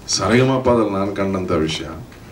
ಸರಿಗಮಪದಲ್ಲಿ ನಾನು ಕಂಡಂಥ ವಿಷಯ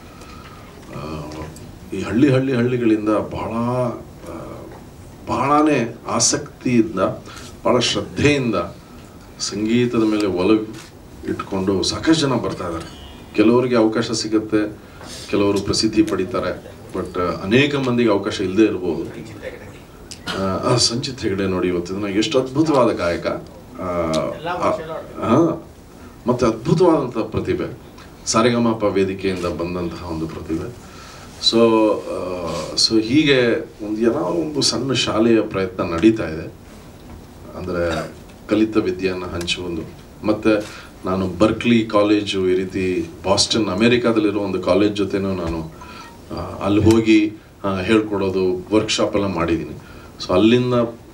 ಆ, ಈ ಹಳ್ಳಿ ಹಳ್ಳಿ ಹಳ್ಳಿಗಳಿಂದ ಬಹಳ ಆ, ಬಹಳನೇ ಆಸಕ್ತಿಯಿಂದ ಬಹಳ ಶ್ರದ್ಧೆಯಿಂದ ಸಂಗೀತದ ಮೇಲೆ ಒಲವು ಇಟ್ಕೊಂಡು ಸಾಕಷ್ಟು ಜನ ಬರ್ತಾ ಇದ್ದಾರೆ ಕೆಲವರಿಗೆ ಅವಕಾಶ ಸಿಗುತ್ತೆ ಕೆಲವರು ಪ್ರಸಿದ್ಧಿ ಪಡಿತಾರೆ ಬಟ್ ಅನೇಕ ಮಂದಿಗೆ ಅವಕಾಶ ಇಲ್ಲದೆ ಇರ್ಬೋದು ಆ, ಆ, ಸಂಚಿತ್ ಹೆಗಡೆ ನೋಡಿ ಇವತ್ತು ದಿನ ಎಷ್ಟು ಅದ್ಭುತವಾದ ಗಾಯಕ ಆ, ಆ, ಆ, ಮತ್ತೆ ಅದ್ಭುತವಾದಂಥ ಪ್ರತಿಭೆ ಸಾರೆಗಮಪ ವೇದಿಕೆಯಿಂದ ಬಂದಂತಹ ಒಂದು ಪ್ರತಿಭೆ ಸೊ ಸೊ ಹೀಗೆ ಒಂದು ಏನೋ ಒಂದು ಸಣ್ಣ ಶಾಲೆಯ ಪ್ರಯತ್ನ ನಡೀತಾ ಇದೆ ಅಂದರೆ ಕಲಿತ ವಿದ್ಯೆಯನ್ನು ಹಂಚುವುದು ಮತ್ತು ನಾನು ಬರ್ಕ್ಲಿ ಕಾಲೇಜು ಈ ರೀತಿ ಬಾಸ್ಟನ್ ಅಮೇರಿಕಾದಲ್ಲಿರೋ ಒಂದು ಕಾಲೇಜ್ ಜೊತೆನೂ ನಾನು ಆ, ಅಲ್ಲಿ ಹೋಗಿ ಆ, ಹೇಳ್ಕೊಡೋದು ವರ್ಕ್ಶಾಪ್ ಎಲ್ಲ ಮಾಡಿದ್ದೀನಿ ಸೊ ಅಲ್ಲಿಂದ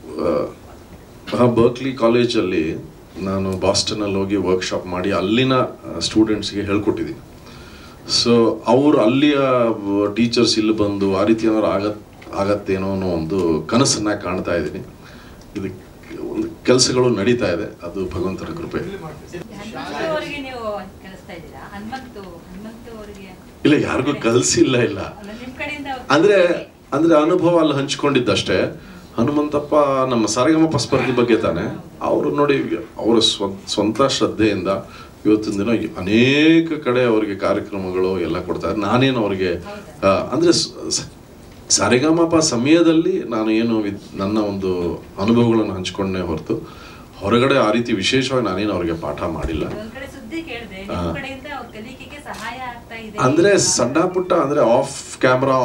ಆ, ಬರ್ಕ್ಲಿ ಕಾಲೇಜಲ್ಲಿ ನಾನು ಬಾಸ್ಟನಲ್ಲಿ ಹೋಗಿ ವರ್ಕ್ಶಾಪ್ ಮಾಡಿ ಅಲ್ಲಿನ ಸ್ಟೂಡೆಂಟ್ಸ್ಗೆ ಹೇಳ್ಕೊಟ್ಟಿದ್ದೀನಿ ಸೊ ಅವರು ಅಲ್ಲಿಯ ಟೀಚರ್ಸ್ ಇಲ್ಲಿ ಬಂದು ಆ ರೀತಿ ಏನಾದ್ರು ಆಗತ್ ಆಗತ್ತೇನೋ ಅನ್ನೋ ಒಂದು ಕನಸನ್ನ ಕಾಣ್ತಾ ಇದ್ದೀನಿ ಇದು ಒಂದು ಕೆಲಸಗಳು ನಡೀತಾ ಇದೆ ಅದು ಭಗವಂತನ ಕೃಪೆ ಹನುಮಂತು ಅವರಿಗೆ ನೀವು ಕಲಿಸ್ತಾ ಇದ್ದೀರಾ ಹನುಮಂತು ಹನುಮಂತು ಅವರಿಗೆ ಇಲ್ಲ ಯಾರಿಗೂ ಕಲ್ಸಿಲ್ಲ ಇಲ್ಲ ಅಲ್ಲ, ನಿಮ್ ಕಡೆಯಿಂದ ಅವ್ರು ಅಂದ್ರೆ ಕಲಿಸಿ. ಅಂದ್ರೆ ಅನುಭವ ಅಲ್ಲಿ ಹಂಚ್ಕೊಂಡಿದ್ದಷ್ಟೇ ಹನುಮಂತಪ್ಪ ನಮ್ಮ ಸಾರೆಗಮಪ ಸ್ಪರ್ಧೆ ಬಗ್ಗೆ ತಾನೆ ಅವರು ನೋಡಿ ಅವರ ಸ್ವ ಸ್ವಂತ ಶ್ರದ್ಧೆಯಿಂದ ಇವತ್ತಿನ ದಿನ ಅನೇಕ ಕಡೆ ಅವರಿಗೆ ಕಾರ್ಯಕ್ರಮಗಳು ಎಲ್ಲ ಕೊಡ್ತಾರೆ ನಾನೇನು ಅವರಿಗೆ ಆ, ಅಂದ್ರೆ ಸ- ಸ- ಸಾರೆಗಮಪ ಸಮಯದಲ್ಲಿ ನಾನು ಏನು ವಿದ್- ನನ್ನ ಒಂದು ಅನುಭವಗಳನ್ನು ಹಂಚ್ಕೊಂಡೇ ಹೊರತು ಹೊರಗಡೆ ಆ ರೀತಿ ವಿಶೇಷವಾಗಿ ನಾನೇನು ಅವರಿಗೆ ಪಾಠ ಮಾಡಿಲ್ಲ ಒಂದ್ ಕಡೆ ಸುದ್ದಿ ಕೇಳಿದೆ ಹಾ. ನಿಮ್ ಕಡೆಯಿಂದ ಅವ್ರ ಕಲಿಕೆಗೆ ಸಹಾಯ ಆಗ್ತಾ ಇದೆ ಅಂದ್ರೆ ಸಣ್ಣ ಪುಟ್ಟ ಅಂದ್ರೆ ಆಫ್ ಕ್ಯಾಮ್ರಾ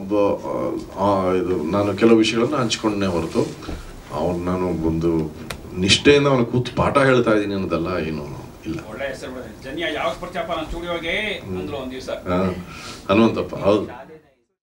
ಇದು ನಾನು ಕೆಲವು ವಿಷಯಗಳನ್ನ ಹಂಚ್ಕೊಂಡೇ ಹೊರತು ಅವ್ನು ನಾನು ಒಂದು ನಿಷ್ಠೆಯಿಂದ ಅವನು ಕೂತು ಪಾಠ ಹೇಳ್ತಾ ಇದ್ದೀನಿ ಅನ್ನೋದಲ್ಲ ಏನು ಇಲ್ಲ ಒಳ್ಳೆ ಹೆಸರು ಜನ್ಯ ಯಾವಾಗ ಪರಿಚಯಪ್ಪ ನನ್ನ ಸ್ಟುಡಿಯೋಗೆ ಅಂದ್ರು ಒಂದ್ ದಿವಸ ಆ, ಹನುಮಂತಪ್ಪ ಹೌದು